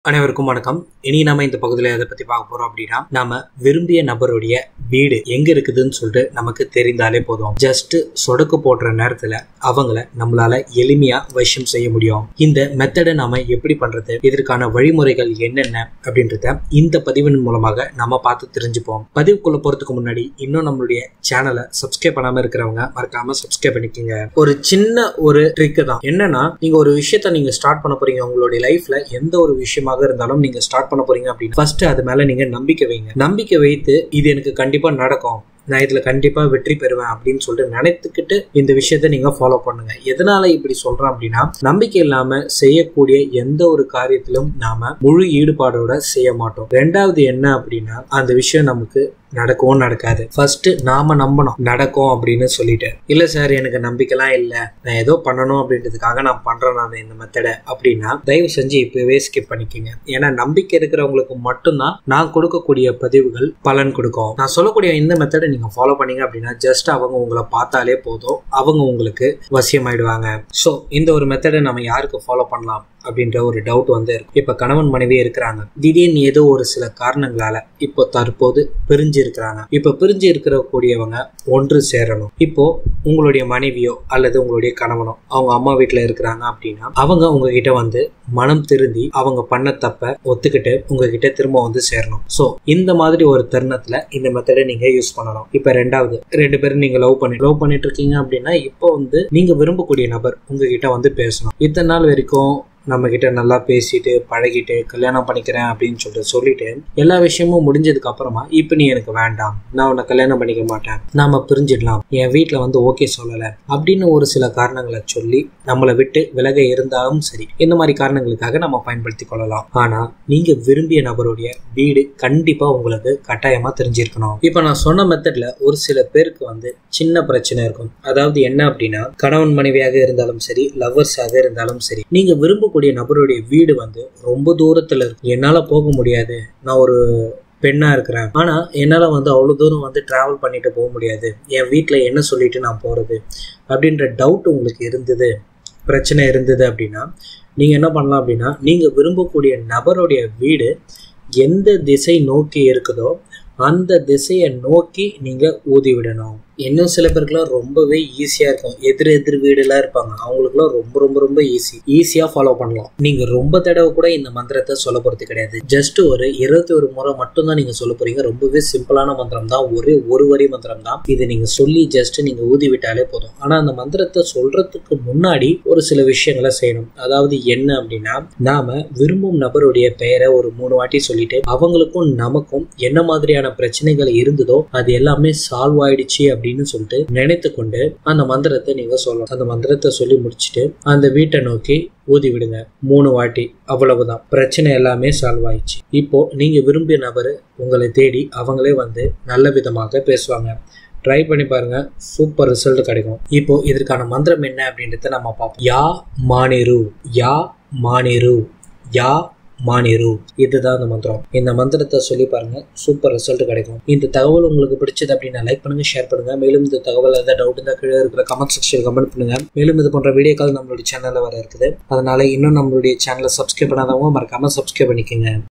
அனைவருக்கும் வணக்கம் இனி நாம இந்த பகுதியில் எதை பத்தி பார்க்க போறோம் அப்படின்னா நாம விரும்பிய நபருடைய வீடு எங்க இருக்குதுன்னு சொல்லிட்டு நமக்கு தெரிந்தாலே போதும் ஜஸ்ட் சொடக்கு போடுற நேரத்துல அவங்கள நம்மளால எளிமையா வசியம் செய்ய முடியும் இந்த மெத்தடை நாம எப்படி பண்றது இதற்கான வழிமுறைகள் என்னென்ன அப்படின்றத இந்த பதிவின் மூலமாக நாம பார்த்து தெரிஞ்சுப்போம் பதிவுக்குள்ள போறதுக்கு முன்னாடி இன்னும் நம்மளுடைய சேனலை சப்ஸ்கிரைப் பண்ணாம இருக்கிறவங்க மறக்காம சப்ஸ்கிரைப் பண்ணிக்கோங்க ஒரு சின்ன ஒரு ட்ரிக் தான் என்னன்னா நீங்க ஒரு விஷயத்த நீங்க ஸ்டார்ட் பண்ண போறீங்க உங்களுடைய லைஃப்ல எந்த ஒரு விஷயமாக இருந்தாலும் நீங்க ஸ்டார்ட் பண்ண போறீங்க அப்படின்னு ஃபர்ஸ்ட் அது மேல நீங்க நம்பிக்கை வைங்க நம்பிக்கை வைத்து இது எனக்கு கண்டிப்பா நடக்கும் நான் இதுல கண்டிப்பா வெற்றி பெறுவேன் அப்படின்னு சொல்லிட்டு நினைத்துக்கிட்டு இந்த விஷயத்த நீங்க ஃபாலோ பண்ணுங்க எதனால இப்படி சொல்றேன் அப்படின்னா நம்பிக்கை இல்லாம செய்யக்கூடிய எந்த ஒரு காரியத்திலும் நாம முழு ஈடுபாடோட செய்ய மாட்டோம் ரெண்டாவது என்ன அப்படின்னா அந்த விஷயம் நமக்கு நடக்கவும் நடக்காது ஃபர்ஸ்ட் நாம நம்பணும் நடக்கும் அப்படின்னு சொல்லிட்டு இல்ல சார் எனக்கு நம்பிக்கைலாம் இல்ல நான் ஏதோ பண்ணணும் அப்படின்றதுக்காக நான் பண்றேன் நான் இந்த மெத்தடை அப்படின்னா தயவு செஞ்சு இப்பவே ஸ்கிப் பண்ணிக்கோங்க ஏன்னா நம்பிக்கை இருக்கிறவங்களுக்கு மட்டும்தான் நான் கொடுக்கக்கூடிய பதிவுகள் பலன் கொடுக்கும் நான் சொல்லக்கூடிய இந்த மெத்தடை நீங்க ஃபாலோ பண்ணீங்க அப்படின்னா ஜஸ்ட் அவங்க உங்களை பார்த்தாலே போதும் அவங்க உங்களுக்கு வசியமாயிடுவாங்க ஸோ இந்த ஒரு மெத்தடை நம்ம யாருக்கு ஃபாலோ பண்ணலாம் அப்படின்ற ஒரு டவுட் வந்து இருக்கும் இப்ப கணவன் மனைவி இருக்கிறாங்க திடீர்னு ஏதோ ஒரு சில காரணங்களால இப்போ தற்போது பிரிஞ்சு இருக்கிறாங்க இப்ப பிரிஞ்சு இருக்கிற கூடியவங்க ஒன்று சேரணும் இப்போ உங்களுடைய மனைவியோ அல்லது உங்களுடைய கணவனோ அவங்க அம்மா வீட்டுல இருக்கிறாங்க அப்படின்னா அவங்க உங்ககிட்ட வந்து மனம் திருந்தி அவங்க பண்ண தப்ப ஒத்துக்கிட்டு உங்ககிட்ட திரும்ப வந்து சேரணும் சோ இந்த மாதிரி ஒரு தருணத்துல இந்த மெத்தடை நீங்க யூஸ் பண்ணலாம் இப்ப ரெண்டாவது ரெண்டு பேரும் நீங்க லவ் பண்ணி லவ் பண்ணிட்டு இருக்கீங்க அப்படின்னா இப்போ வந்து நீங்க விரும்பக்கூடிய நபர் உங்ககிட்ட வந்து பேசணும் இத்தனை நாள் வரைக்கும் நம்ம கிட்ட நல்லா பேசிட்டு பழகிட்டு கல்யாணம் பண்ணிக்கிறேன் அப்படின்னு சொல்லிட்டு சொல்லிட்டு எல்லா விஷயமும் முடிஞ்சதுக்கு அப்புறமா இப்ப நீ எனக்கு வேண்டாம் நான் உன்னை கல்யாணம் பண்ணிக்க மாட்டேன் நாம பிரிஞ்சிடலாம் என் வீட்டுல வந்து ஓகே சொல்லல அப்படின்னு ஒரு சில காரணங்களை சொல்லி நம்மளை விட்டு விலக இருந்தாலும் சரி இந்த மாதிரி காரணங்களுக்காக நம்ம பயன்படுத்தி கொள்ளலாம் ஆனா நீங்க விரும்பிய நபருடைய வீடு கண்டிப்பா உங்களுக்கு கட்டாயமா தெரிஞ்சிருக்கணும் இப்ப நான் சொன்ன மெத்தட்ல ஒரு சில பேருக்கு வந்து சின்ன பிரச்சனை இருக்கும் அதாவது என்ன அப்படின்னா கணவன் மனைவியாக இருந்தாலும் சரி லவ்வர்ஸாக இருந்தாலும் சரி நீங்க விரும்ப இருக்கக்கூடிய நபருடைய வீடு வந்து ரொம்ப தூரத்துல இருக்கு என்னால போக முடியாது நான் ஒரு பெண்ணா இருக்கிறேன் ஆனா என்னால வந்து அவ்வளவு தூரம் வந்து டிராவல் பண்ணிட்டு போக முடியாது என் வீட்டுல என்ன சொல்லிட்டு நான் போறது அப்படின்ற டவுட் உங்களுக்கு இருந்தது பிரச்சனை இருந்தது அப்படின்னா நீங்க என்ன பண்ணலாம் அப்படின்னா நீங்க விரும்பக்கூடிய நபருடைய வீடு எந்த திசை நோக்கி இருக்குதோ அந்த திசையை நோக்கி நீங்க ஊதி விடணும் இன்னும் சில பேருக்குலாம் ரொம்பவே ஈஸியா இருக்கும் எதிர் எதிர் வீடுலாம் இருப்பாங்க அவங்களுக்குலாம் ரொம்ப ரொம்ப ரொம்ப ஈஸி ஈஸியா ஃபாலோ பண்ணலாம் நீங்க ரொம்ப தடவை கூட இந்த மந்திரத்தை சொல்ல போறது கிடையாது ஜஸ்ட் ஒரு இருபத்தி ஒரு முறை மட்டும் தான் நீங்க சொல்ல போறீங்க ரொம்பவே சிம்பிளான மந்திரம் தான் ஒரே ஒரு வரி மந்திரம் தான் இதை நீங்க சொல்லி ஜஸ்ட் நீங்க ஊதி விட்டாலே போதும் ஆனா அந்த மந்திரத்தை சொல்றதுக்கு முன்னாடி ஒரு சில விஷயங்களை செய்யணும் அதாவது என்ன அப்படின்னா நாம விரும்பும் நபருடைய பெயரை ஒரு மூணு வாட்டி சொல்லிட்டு அவங்களுக்கும் நமக்கும் என்ன மாதிரியான பிரச்சனைகள் இருந்ததோ அது எல்லாமே சால்வ் ஆயிடுச்சு அப்படின்னு அப்படின்னு சொல்லிட்டு நினைத்து கொண்டு அந்த மந்திரத்தை நீங்க சொல்லணும் அந்த மந்திரத்தை சொல்லி முடிச்சுட்டு அந்த வீட்டை நோக்கி ஊதி விடுங்க மூணு வாட்டி அவ்வளவுதான் பிரச்சனை எல்லாமே சால்வ் ஆயிடுச்சு இப்போ நீங்க விரும்பிய நபர் உங்களை தேடி அவங்களே வந்து நல்ல விதமாக பேசுவாங்க ட்ரை பண்ணி பாருங்க சூப்பர் ரிசல்ட் கிடைக்கும் இப்போ இதற்கான மந்திரம் என்ன அப்படின்றத நம்ம பார்ப்போம் யா மானிரு யா மானிரு யா மானிரு இதுதான் அந்த மந்திரம் இந்த மந்திரத்தை சொல்லி பாருங்க சூப்பர் ரிசல்ட் கிடைக்கும் இந்த தகவல் உங்களுக்கு பிடிச்சது அப்படின்னா லைக் பண்ணுங்க ஷேர் பண்ணுங்க மேலும் இந்த தகவல் ஏதாவது டவுட் இருந்தால் கீழே இருக்கிற கமெண்ட் செக்ஷன் கமெண்ட் பண்ணுங்க மேலும் இது போன்ற வீடியோக்கள் நம்மளுடைய சேனல்ல வர இருக்குது அதனால இன்னும் நம்மளுடைய சேனலை சப்ஸ்கிரைப் பண்ணாதவங்க மறக்காம சப்ஸ்கிரைப் பண்ணிக்கோங்க